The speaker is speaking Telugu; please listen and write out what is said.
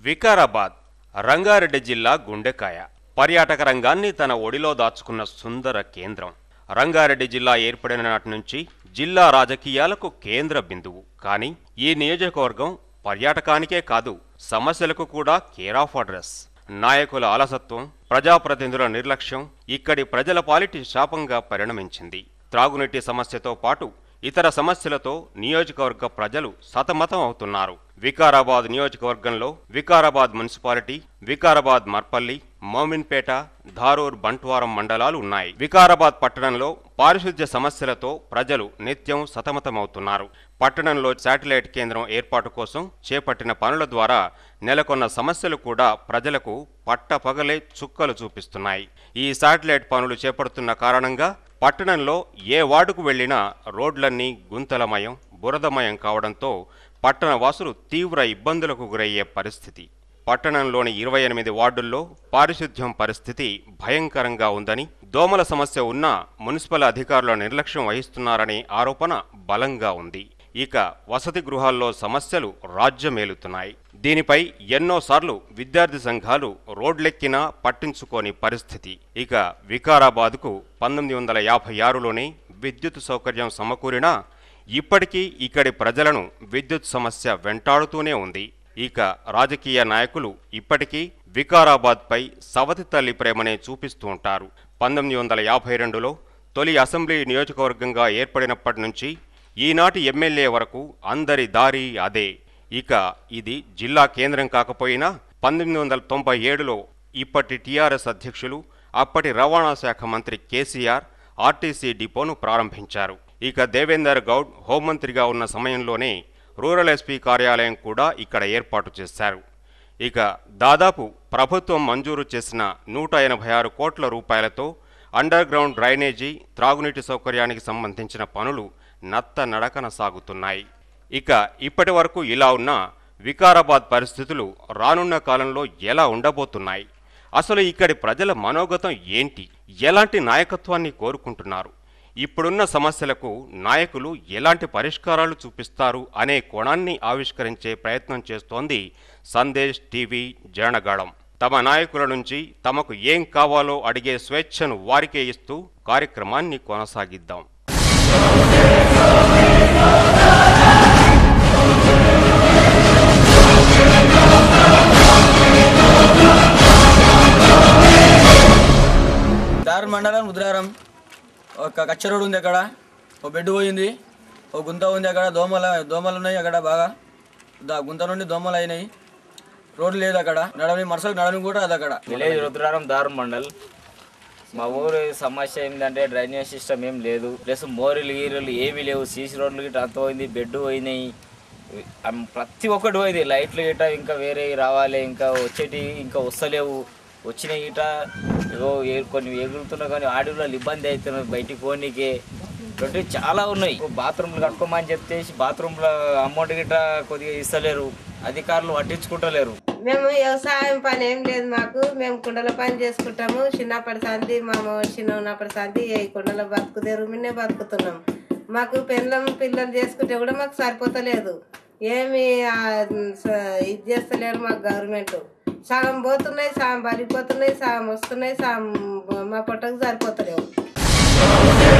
వికారాబాద్ రంగారెడ్డి జిల్లా గుండెకాయ పర్యాటక రంగాన్ని తన ఒడిలో దాచుకున్న సుందర కేంద్రం రంగారెడ్డి జిల్లా ఏర్పడిన నాటి నుంచి జిల్లా రాజకీయాలకు కేంద్ర బిందువు కానీ ఈ నియోజకవర్గం పర్యాటకానికే కాదు సమస్యలకు కూడా కేర్ ఆఫ్ అడ్రస్ నాయకుల అలసత్వం ప్రజాప్రతినిధుల నిర్లక్ష్యం ఇక్కడి ప్రజల పాలిటి శాపంగా పరిణమించింది త్రాగునీటి సమస్యతో పాటు ఇతర సమస్యలతో నియోజకవర్గ ప్రజలు సతమతం అవుతున్నారు వికారాబాద్ నియోజకవర్గంలో వికారాబాద్ మున్సిపాలిటీ వికారాబాద్ మర్పల్లి మోమిన్పేట ధారూర్ బంట్వారం మండలాలు ఉన్నాయి వికారాబాద్ పట్టణంలో పారిశుద్ధ్య సమస్యలతో ప్రజలు నిత్యం సతమతమవుతున్నారు పట్టణంలో శాటిలైట్ కేంద్రం ఏర్పాటు కోసం చేపట్టిన పనుల ద్వారా నెలకొన్న సమస్యలు కూడా ప్రజలకు పట్టపగలే చుక్కలు చూపిస్తున్నాయి ఈ శాటిలైట్ పనులు చేపడుతున్న కారణంగా పట్టణంలో ఏ వార్డుకు వెళ్లినా రోడ్లన్నీ గుంతలమయం బురదమయం కావడంతో పట్టణ వాసులు తీవ్ర ఇబ్బందులకు గురయ్యే పరిస్థితి పట్టణంలోని ఇరవై ఎనిమిది వార్డుల్లో పారిశుద్ధ్యం పరిస్థితి భయంకరంగా ఉందని దోమల సమస్య ఉన్నా మున్సిపల్ అధికారుల నిర్లక్ష్యం వహిస్తున్నారనే ఆరోపణ బలంగా ఉంది ఇక వసతి గృహాల్లో సమస్యలు రాజ్యమేలుతున్నాయి దీనిపై ఎన్నోసార్లు విద్యార్థి సంఘాలు రోడ్లెక్కినా పట్టించుకోని పరిస్థితి ఇక వికారాబాద్కు పంతొమ్మిది వందల యాభై ఆరులోనే విద్యుత్ సౌకర్యం సమకూరినా ఇప్పటికీ ఇక్కడి ప్రజలను విద్యుత్ సమస్య వెంటాడుతూనే ఉంది ఇక రాజకీయ నాయకులు ఇప్పటికీ వికారాబాద్పై సవతి తల్లి ప్రేమనే చూపిస్తూ ఉంటారు పంతొమ్మిది వందల యాభై రెండులో తొలి అసెంబ్లీ నియోజకవర్గంగా ఏర్పడినప్పటి నుంచి ఈనాటి ఎమ్మెల్యే వరకు అందరి దారి అదే ఇక ఇది జిల్లా కేంద్రం కాకపోయినా పంతొమ్మిది వందల తొంభై ఏడులో ఇప్పటి టీఆర్ఎస్ అధ్యక్షులు అప్పటి రవాణా శాఖ మంత్రి కేసీఆర్ ఆర్టీసీ డిపోను ప్రారంభించారు ఇక దేవేందర్ గౌడ్ హోంమంత్రిగా ఉన్న సమయంలోనే రూరల్ ఎస్పీ కార్యాలయం కూడా ఇక్కడ ఏర్పాటు చేశారు ఇక దాదాపు ప్రభుత్వం మంజూరు చేసిన నూట ఎనభై ఆరు కోట్ల రూపాయలతో అండర్ గ్రౌండ్ డ్రైనేజీ త్రాగునీటి సౌకర్యానికి సంబంధించిన పనులు నత్త నడకన సాగుతున్నాయి ఇక ఇప్పటి వరకు ఇలా ఉన్న వికారాబాద్ పరిస్థితులు రానున్న కాలంలో ఎలా ఉండబోతున్నాయి అసలు ఇక్కడి ప్రజల మనోగతం ఏంటి ఎలాంటి నాయకత్వాన్ని కోరుకుంటున్నారు ఇప్పుడున్న సమస్యలకు నాయకులు ఎలాంటి పరిష్కారాలు చూపిస్తారు అనే కోణాన్ని ఆవిష్కరించే ప్రయత్నం చేస్తోంది సందేశ్ టీవీ జనగళం తమ నాయకుల నుంచి తమకు ఏం కావాలో అడిగే స్వేచ్ఛను వారికే ఇస్తూ కార్యక్రమాన్ని కొనసాగిద్దాం దారు మండలం ముద్రారం ఒక కచ్చ రోడ్ ఉంది అక్కడ ఒక బెడ్ పోయింది ఒక గుంత ఉంది అక్కడ దోమల దోమలు ఉన్నాయి అక్కడ బాగా దా గుంత నుండి దోమలు అయినాయి రోడ్డు లేదు అక్కడ నడవని మరుసలు నడవని కూడా అది అక్కడ విలేజ్ రుద్రారం దారు మండల్ మా ఊరు సమస్య ఏంటంటే డ్రైనేజ్ సిస్టమ్ ఏం లేదు ప్లస్ మోరీలు గీరులు ఏమీ లేవు సీసీ రోడ్లు గిట్ట అంత పోయింది బెడ్ పోయినాయి అమ్ ప్రతి ఒక్కటి పోయింది లైట్లు గిట్ట ఇంకా వేరే రావాలి ఇంకా వచ్చేటి ఇంకా వస్తలేవు వచ్చిన గిట ఏవో ఏ- కొన్ని ఎగురుతున్నా కానీ ఆడవాళ్ళు ఇబ్బంది అవుతున్నారు బయటికి పోనీకే ఇటువంటి చాలా ఉన్నాయి బాత్రూమ్లు కట్టుకోమని చెప్పేసి బాత్రూమ్ల అమౌంట్ గిట్ట కొద్దిగా ఇస్తలేరు అధికారులు పట్టించుకుంటలేరు మేము వ్యవసాయం పని ఏం లేదు మాకు మేము కుండల పని చేసుకుంటాము చిన్నప్పటి సంది మా చిన్న ఉన్నప్పటి సంది ఏ కుండల బతుకుదేరు మిన్నే బతుకుతున్నాం మాకు పెళ్ళం పిల్లలు చేసుకుంటే కూడా మాకు సరిపోతలేదు ఏమి ఆ, స- ఇది చేస్తలేరు మాకు గవర్నమెంట్ సగం పోతున్నాయి సగం పడిపోతున్నాయి సగం వస్తున్నాయి సగం మా పొట్టకు సరిపోతలేవు